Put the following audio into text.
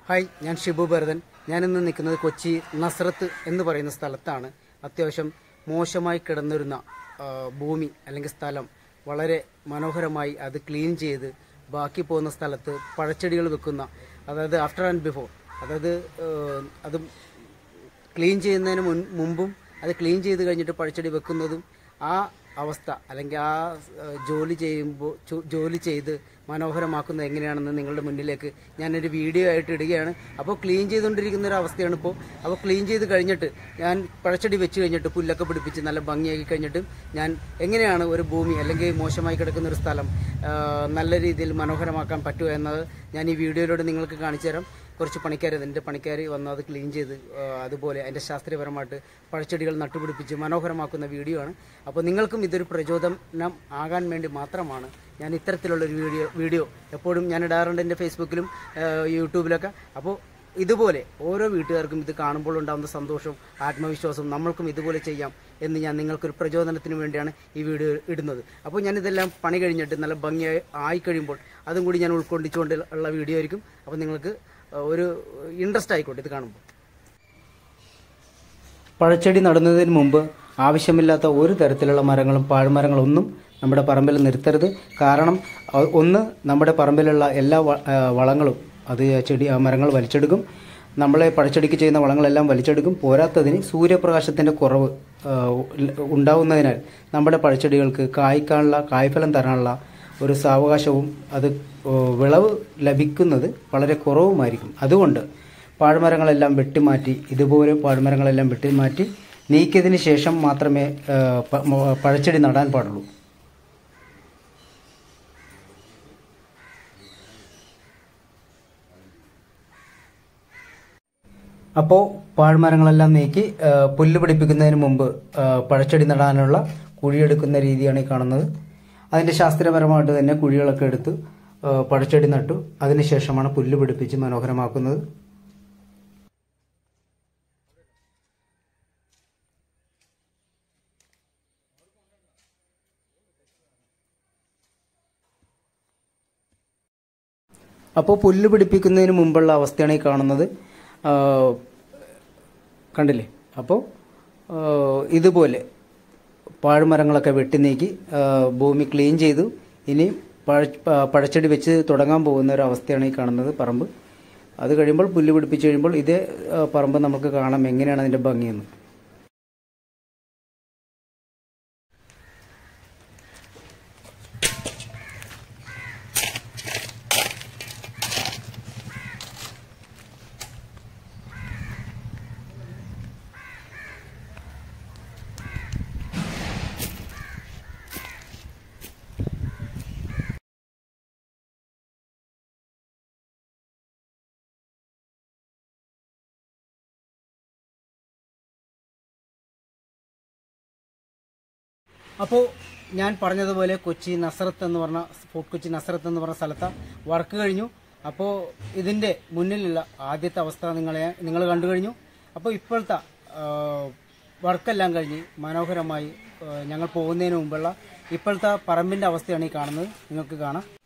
hi ഞാൻ ഷിബു ഭരതൻ ഞാനിന്ന് നിൽക്കുന്നത് കൊച്ചി നസ്രത്ത് എന്ന് പറയുന്ന സ്ഥലത്താണ് അത്യാവശ്യം മോശമായി കിടന്നിരുന്ന ആ, ഭൂമി അല്ലെങ്കിൽ സ്ഥലം വളരെ മനോഹരമായി അത് ക്ലീൻ ചെയ്ത് ബാക്കി പോകുന്ന സ്ഥലത്ത് പഴച്ചെടികൾ വെക്കുന്ന അതായത് ആഫ്റ്റർ ആൻഡ് ബിഫോർ അതായത് ആ, അത് ക്ലീൻ ചെയ്യുന്നതിന് മുൻ മുമ്പും അത് ക്ലീൻ ചെയ്ത് കഴിഞ്ഞിട്ട് പഴച്ചെടി വെക്കുന്നതും ആ അവസ്ഥ അല്ലെങ്കിൽ ആ ഏഹ്, ജോലി ചെയ്യുമ്പോൾ ചു- ജോലി ചെയ്ത് മനോഹരമാക്കുന്നത് എങ്ങനെയാണെന്ന് നിങ്ങളുടെ മുന്നിലേക്ക് ഞാനൊരു വീഡിയോ ആയിട്ട് ഇടുകയാണ് അപ്പോൾ ക്ലീൻ ചെയ്തുകൊണ്ടിരിക്കുന്ന ഒരു അവസ്ഥയാണ് ഇപ്പോൾ അപ്പോൾ ക്ലീൻ ചെയ്ത് കഴിഞ്ഞിട്ട് ഞാൻ പഴച്ചെടി വെച്ച് കഴിഞ്ഞിട്ട് പുല്ലൊക്കെ പിടിപ്പിച്ച് നല്ല ഭംഗിയാക്കി കഴിഞ്ഞിട്ട് ഞാൻ എങ്ങനെയാണ് ഒരു ഭൂമി അല്ലെങ്കിൽ മോശമായി കിടക്കുന്ന ഒരു സ്ഥലം ആ, നല്ല രീതിയിൽ മനോഹരമാക്കാൻ പറ്റുമോ എന്നത് ഞാൻ ഈ വീഡിയോയിലൂടെ നിങ്ങൾക്ക് കാണിച്ചു തരാം കുറച്ച് പണിക്കാർ എൻ്റെ പണിക്കാർ വന്ന് അത് ക്ലീൻ ചെയ്ത് ആ, അതുപോലെ അതിൻ്റെ ശാസ്ത്രീയപരമായിട്ട് പഴച്ചെടികൾ നട്ടുപിടിപ്പിച്ച് മനോഹരമാക്കുന്ന വീഡിയോ ആണ് അപ്പോൾ നിങ്ങൾക്കും ഇതൊരു പ്രചോദനം ആകാൻ വേണ്ടി മാത്രമാണ് ഞാൻ ഇത്തരത്തിലുള്ളൊരു വീഡിയോ വീഡിയോ എപ്പോഴും ഞാൻ ഇടാറുണ്ട് എൻ്റെ ഫേസ്ബുക്കിലും ആ, യൂട്യൂബിലൊക്കെ അപ്പോൾ ഇതുപോലെ ഓരോ വീട്ടുകാർക്കും ഇത് കാണുമ്പോൾ ഉണ്ടാകുന്ന സന്തോഷവും ആത്മവിശ്വാസവും നമ്മൾക്കും ഇതുപോലെ ചെയ്യാം എന്ന് ഞാൻ നിങ്ങൾക്കൊരു പ്രചോദനത്തിന് വേണ്ടിയാണ് ഈ വീഡിയോ ഇടുന്നത് അപ്പോൾ ഞാൻ ഇതെല്ലാം പണി കഴിഞ്ഞിട്ട് നല്ല ഭംഗിയായി ആയി കഴിയുമ്പോൾ അതും കൂടി ഞാൻ ഉൾക്കൊണ്ടിച്ചുകൊണ്ട് ഉള്ള വീഡിയോ ആയിരിക്കും അപ്പോൾ നിങ്ങൾക്ക് ഒരു ഇൻട്രസ്റ്റ് ആയിക്കോട്ടെ ഇത് കാണുമ്പോൾ പഴച്ചെടി നടുന്നതിന് മുമ്പ് ആവശ്യമില്ലാത്ത ഒരു തരത്തിലുള്ള മരങ്ങളും പാഴ്മരങ്ങളൊന്നും നമ്മുടെ പറമ്പിൽ നിർത്തരുത് കാരണം അ- ഒന്ന് നമ്മുടെ പറമ്പിലുള്ള എല്ലാ വ- ആ, വളങ്ങളും അത് ചെടി ആ മരങ്ങൾ വലിച്ചെടുക്കും നമ്മളെ പഴച്ചെടിക്ക് ചെയ്യുന്ന വളങ്ങളെല്ലാം വലിച്ചെടുക്കും പോരാത്തതിന് സൂര്യപ്രകാശത്തിൻ്റെ കുറവ് ആ, ഉ- ഉണ്ടാവുന്നതിനാൽ നമ്മുടെ പഴച്ചെടികൾക്ക് കായ്ക്കാനുള്ള കായ്ഫലം തരാനുള്ള ഒരു സാവകാശവും അത് ഓ, വിളവ് ലഭിക്കുന്നത് വളരെ കുറവുമായിരിക്കും അതുകൊണ്ട് പാഴ്മരങ്ങളെല്ലാം വെട്ടിമാറ്റി ഇതുപോലെ പാഴ്മരങ്ങളെല്ലാം വെട്ടിമാറ്റി നീക്കിയതിന് ശേഷം മാത്രമേ ആ, പ- മ- പഴച്ചെടി നടാൻ പാടുള്ളൂ അപ്പോൾ പാഴ്മരങ്ങളെല്ലാം നീക്കി ആ, പുല്ല് പിടിപ്പിക്കുന്നതിന് മുമ്പ് ആ, പഴച്ചെടി നടാനുള്ള കുഴിയെടുക്കുന്ന രീതിയാണ് ഈ കാണുന്നത് അതിൻ്റെ ശാസ്ത്രീയപരമായിട്ട് തന്നെ കുഴികളൊക്കെ എടുത്ത് ആ, പഴച്ചെടി നട്ടു അതിനുശേഷമാണ് പുല്ല് പിടിപ്പിച്ച് മനോഹരമാക്കുന്നത് അപ്പോൾ പുല്ല് പിടിപ്പിക്കുന്നതിന് മുമ്പുള്ള അവസ്ഥയാണ് ഈ കാണുന്നത് ആ, കണ്ടില്ലേ അപ്പോൾ ആ, ഇതുപോലെ പാഴ്മരങ്ങളൊക്കെ വെട്ടി നീക്കി ആ, ഭൂമി ക്ലീൻ ചെയ്തു ഇനി പഴ പ- പഴച്ചെടി വെച്ച് തുടങ്ങാൻ പോകുന്ന ഒരു അവസ്ഥയാണ് ഈ കാണുന്നത് പറമ്പ് അത് കഴിയുമ്പോൾ പുല്ല് പിടിപ്പിച്ച് കഴിയുമ്പോൾ ഇതേ ആ, പറമ്പ് നമുക്ക് കാണാം എങ്ങനെയാണ് അതിൻ്റെ ഭംഗിയെന്ന് അപ്പോൾ ഞാൻ പറഞ്ഞതുപോലെ കൊച്ചി നസറത്ത് എന്ന് പറഞ്ഞ ഫോർട്ട് കൊച്ചി നസറത്ത് എന്ന് പറഞ്ഞ സ്ഥലത്ത് വർക്ക് കഴിഞ്ഞു അപ്പോൾ ഇതിൻ്റെ മുന്നിലുള്ള ആദ്യത്തെ അവസ്ഥ നിങ്ങളെ നിങ്ങൾ കണ്ടു കഴിഞ്ഞു അപ്പോൾ ഇപ്പോഴത്തെ ആ, വർക്കെല്ലാം കഴിഞ്ഞ് മനോഹരമായി ആ, ഞങ്ങൾ പോകുന്നതിന് മുമ്പുള്ള ഇപ്പോഴത്തെ പറമ്പിൻ്റെ അവസ്ഥയാണ് ഈ കാണുന്നത് നിങ്ങൾക്ക് കാണാം